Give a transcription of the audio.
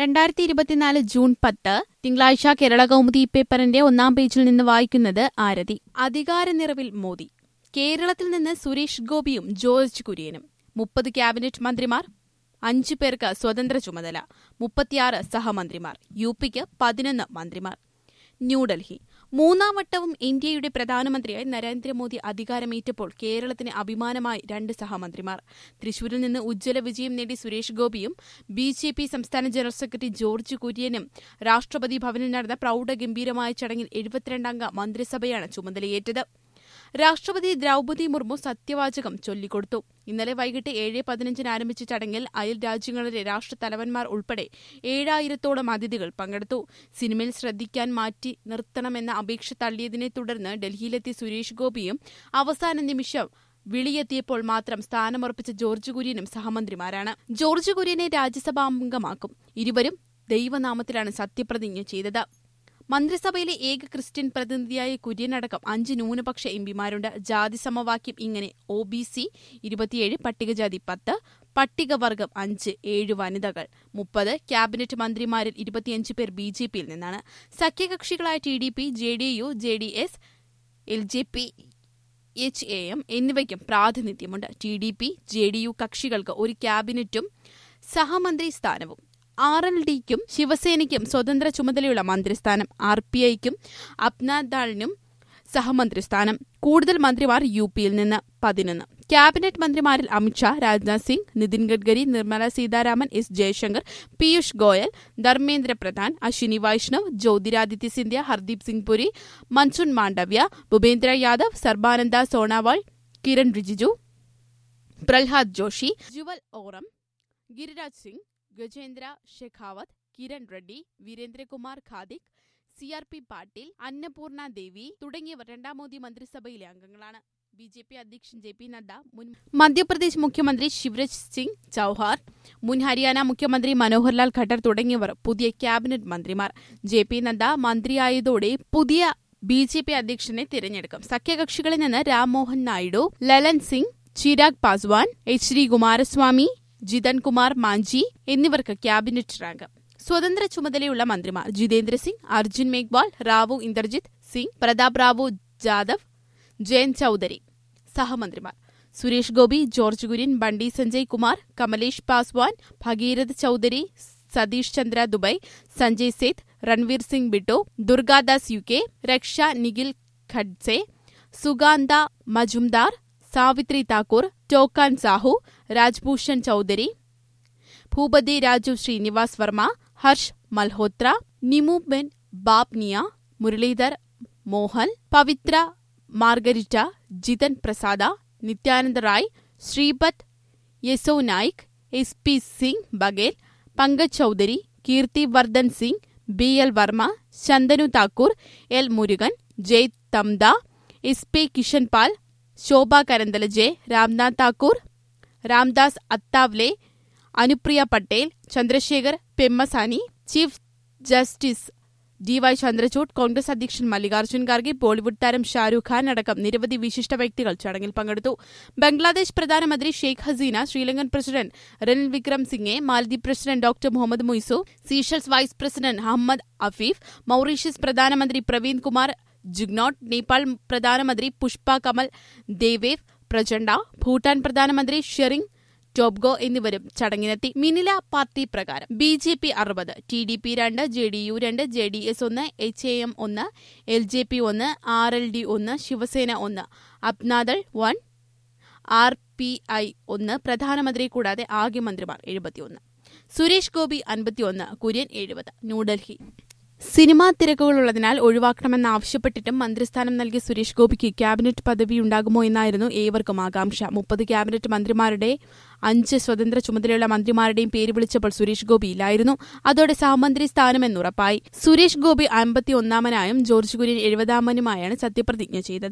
രണ്ടായിരത്തി ഇരുപത്തിനാല് ജൂൺ പത്ത് തിങ്കളാഴ്ച കേരള കൗമുദി പേപ്പറിന്റെ ഒന്നാം പേജിൽ നിന്ന് വായിക്കുന്നത് ആരതി അധികാര നിറവിൽ മോദി കേരളത്തിൽ നിന്ന് സുരേഷ് ഗോപിയും ജോർജ് കുര്യനും മുപ്പത് ക്യാബിനറ്റ് മന്ത്രിമാർ അഞ്ചു പേർക്ക് സ്വതന്ത്ര ചുമതല മുപ്പത്തിയാറ് സഹമന്ത്രിമാർ യു പിക്ക് പതിനൊന്ന് മന്ത്രിമാർ ന്യൂഡൽഹി മൂന്നാം വട്ടവും ഇന്ത്യയുടെ പ്രധാനമന്ത്രിയായി നരേന്ദ്രമോദി അധികാരമേറ്റപ്പോൾ കേരളത്തിന് അഭിമാനമായി രണ്ട് സഹമന്ത്രിമാർ തൃശൂരിൽ നിന്ന് ഉജ്ജ്വല വിജയം നേടി സുരേഷ് ഗോപിയും ബി ജെ പി സംസ്ഥാന ജനറൽ സെക്രട്ടറി ജോർജ് കുര്യനും രാഷ്ട്രപതി ഭവനിൽ നടന്ന പ്രൌഢഗംഭീരമായ ചടങ്ങിൽ എഴുപത്തിരണ്ടംഗ മന്ത്രിസഭയാണ് ചുമതലയേറ്റത് രാഷ്ട്രപതി ദ്രൌപതി മുർമു സത്യവാചകം ചൊല്ലിക്കൊടുത്തു ഇന്നലെ വൈകിട്ട് ഏഴ് പതിനഞ്ചിന് ആരംഭിച്ച ചടങ്ങിൽ അയൽ രാജ്യങ്ങളിലെ രാഷ്ട്രതലവന്മാർ ഉൾപ്പെടെ ഏഴായിരത്തോളം അതിഥികൾ പങ്കെടുത്തു സിനിമയിൽ ശ്രദ്ധിക്കാൻ മാറ്റി നിർത്തണമെന്ന അപേക്ഷ തള്ളിയതിനെ തുടർന്ന് ഡൽഹിയിലെത്തിയ സുരേഷ് ഗോപിയും അവസാന നിമിഷം വിളിയെത്തിയപ്പോൾ മാത്രം സ്ഥാനമുറപ്പിച്ച ജോർജ് കുര്യനും സഹമന്ത്രിമാരാണ് ജോർജ് കുര്യനെ രാജ്യസഭാംഗമാക്കും ഇരുവരും ദൈവനാമത്തിലാണ് സത്യപ്രതിജ്ഞ ചെയ്തത് മന്ത്രിസഭയിലെ ഏക ക്രിസ്ത്യൻ പ്രതിനിധിയായ കുര്യനടക്കം അഞ്ച് ന്യൂനപക്ഷ എംപിമാരുണ്ട് ജാതി സമവാക്യം ഇങ്ങനെ ഒ ബി സി ഇരുപത്തിയേഴ് പട്ടികജാതി പത്ത് പട്ടികവർഗം അഞ്ച് ഏഴ് വനിതകൾ മുപ്പത് ക്യാബിനറ്റ് മന്ത്രിമാരിൽ ഇരുപത്തിയഞ്ച് പേർ ബി ജെ പിയിൽ നിന്നാണ് സഖ്യകക്ഷികളായ T D P J D U J D S L J P H A M എന്നിവയ്ക്കും പ്രാതിനിധ്യമുണ്ട് T D P J D U കക്ഷികൾക്ക് ഒരു ക്യാബിനറ്റും സഹമന്ത്രി സ്ഥാനവും ആർ എൽ ഡിക്കും ശിവസേനയ്ക്കും സ്വതന്ത്ര ചുമതലയുള്ള മന്ത്രിസ്ഥാനം ആർ പി ഐക്കും അപ്നാദാളിനും സഹമന്ത്രിസ്ഥാനം കൂടുതൽ മന്ത്രിമാർ യു പിയിൽ നിന്ന് പതിനൊന്ന് ക്യാബിനറ്റ് മന്ത്രിമാരിൽ Amit Shah Rajnath Singh Nitin Gadkari Nirmala Sitharaman S Jaishankar Piyush Goyal Dharmendra Pradhan Ashwini Vaishnaw Jyotiraditya Scindia Hardeep Singh Puri Mansukh Mandaviya Bhupender Yadav Sarbananda Sonowal Kiren Rijiju Pralhad Joshi Jual Oram Giriraj Singh Gajendra Shekhawat Kiran Reddy Virendra Kumar Khatik C R P Patil Annapurna Devi തുടങ്ങിയവർ രണ്ടാം മോദി മന്ത്രിസഭയിലെ അംഗങ്ങളാണ് ബി ജെ പി അധ്യക്ഷൻ ജെ പി നദ്ദ മുൻ മധ്യപ്രദേശ് മുഖ്യമന്ത്രി ശിവരാജ് സിംഗ് ചൌഹാർ മുൻ ഹരിയാന മുഖ്യമന്ത്രി മനോഹർലാൽ ഖട്ടർ തുടങ്ങിയവർ പുതിയ ക്യാബിനറ്റ് മന്ത്രിമാർ ജെ പി നദ്ദ മന്ത്രിയായതോടെ പുതിയ ബി ജെ പി അധ്യക്ഷനെ തിരഞ്ഞെടുക്കും സഖ്യകക്ഷികളിൽ നിന്ന് രാംമോഹൻ നായിഡു ലലൻ സിംഗ് ചിരാഗ് പാസ്വാൻ എച്ച് ഡി കുമാരസ്വാമി ജിതൻ കുമാർ മാഞ്ചി എന്നിവർക്ക് ക്യാബിനറ്റ് റാങ്ക് സ്വതന്ത്ര ചുമതലയുള്ള മന്ത്രിമാർ ജിതേന്ദ്ര സിംഗ് അർജുൻ മേഘ്വാൾ റാവു ഇന്ദർജിത് സിംഗ് പ്രതാപ് റാവു ജാദവ് ജയന്ത് ചൌധരി സഹമന്ത്രിമാർ സുരേഷ് ഗോപി ജോർജ് കുര്യൻ ബണ്ടി സഞ്ജയ് കുമാർ കമലേഷ് പാസ്വാൻ ഭഗീരഥ് ചൌധരി സതീഷ് ചന്ദ്ര ദുബൈ സഞ്ജയ് സേത്ത് രൺവീർ സിംഗ് ബിട്ടോ ദുർഗാദാസ് യു കെ രക്ഷ നിഖിൽ ഖഡ്സെ സുഗാന്ത മജുംദാർ സാവിത്രി താക്കൂർ ടോക്കാൻ സാഹു രാജ്ഭൂഷൺ ചൌധരി ഭൂപതി രാജു ശ്രീനിവാസ് വർമ്മ ഹർഷ് മൽഹോത്ര നിമുബെൻ ബാപ്നിയ മുരളീധർ മോഹൻ പവിത്ര Margherita Jitin Prasada Nityanand Rai Shripad Yesso Naik S P Singh Baghel Pankaj Chaudhary Kirti Vardhan Singh B L Verma Shantanu Thakur L Murugan Jay Tamta S P Kishan Pal Shobha Karandlaje Ramnath Thakur Ramdas Athawale Anupriya Patel Chandrashekhar Pemmasani chief justice D Y Chandrachud Congress അധ്യക്ഷൻ മല്ലികാർജ്ജുൻ ഖാർഗെ ബോളിവുഡ് താരം ഷാരൂഖ് ഖാൻ അടക്കം നിരവധി വിശിഷ്ട വ്യക്തികൾ ചടങ്ങിൽ പങ്കെടുത്തു ബംഗ്ലാദേശ് പ്രധാനമന്ത്രി ഷെയ്ഖ് ഹസീന ശ്രീലങ്കൻ പ്രസിഡന്റ് റനിൽ വിക്രം സിംഗെ മാലദ്വീപ് president doctor Mohamed Muizzu Seychelles vice president Ahmed Afif Mauritius പ്രധാനമന്ത്രി പ്രവീൺ കുമാർ ജുഗ്നോട്ട് നേപ്പാൾ പ്രധാനമന്ത്രി പുഷ്പ കമൽ ദേവേവ് പ്രചണ്ഡ ഭൂട്ടാൻ പ്രധാനമന്ത്രി ഷെറിംഗ് ടോബ്ഗോ എന്നിവരും ചടങ്ങിനെത്തി മിനില പാർട്ടി പ്രകാരം ബി ജെ പി അറുപത് ടി ഡി പി രണ്ട് ജെ ഡി യു രണ്ട് ജെ ഡി എസ് ഒന്ന് എച്ച് എ എം ഒന്ന് എൽ ജെ പി ഒന്ന് ആർ എൽ ഡി ഒന്ന് ശിവസേന ഒന്ന് Apna Dal one R P I ഒന്ന് പ്രധാനമന്ത്രി കൂടാതെ ആകെ മന്ത്രിമാർ എഴുപത്തിയൊന്ന് സുരേഷ് ഗോപി അൻപത്തിയൊന്ന് കുര്യൻ എഴുപത് ന്യൂഡൽഹി സിനിമാ തിരക്കുകളുള്ളതിനാൽ ഒഴിവാക്കണമെന്നാവശ്യപ്പെട്ടിട്ടും മന്ത്രിസ്ഥാനം നൽകിയ സുരേഷ് ഗോപിക്ക് ക്യാബിനറ്റ് പദവി ഉണ്ടാകുമോ എന്നായിരുന്നു ഏവർക്കും ആകാംക്ഷ മുപ്പത് ക്യാബിനറ്റ് മന്ത്രിമാരുടെ അഞ്ച് സ്വതന്ത്ര ചുമതലയുള്ള മന്ത്രിമാരുടെയും പേര് വിളിച്ചപ്പോൾ സുരേഷ് ഗോപി ഇല്ലായിരുന്നു അതോടെ സഹമന്ത്രി സ്ഥാനമെന്നുറപ്പായി സുരേഷ് ഗോപി അമ്പത്തിയൊന്നാമനായും ജോർജ് കുര്യൻ എഴുപതാമനുമായാണ് സത്യപ്രതിജ്ഞ ചെയ്തത്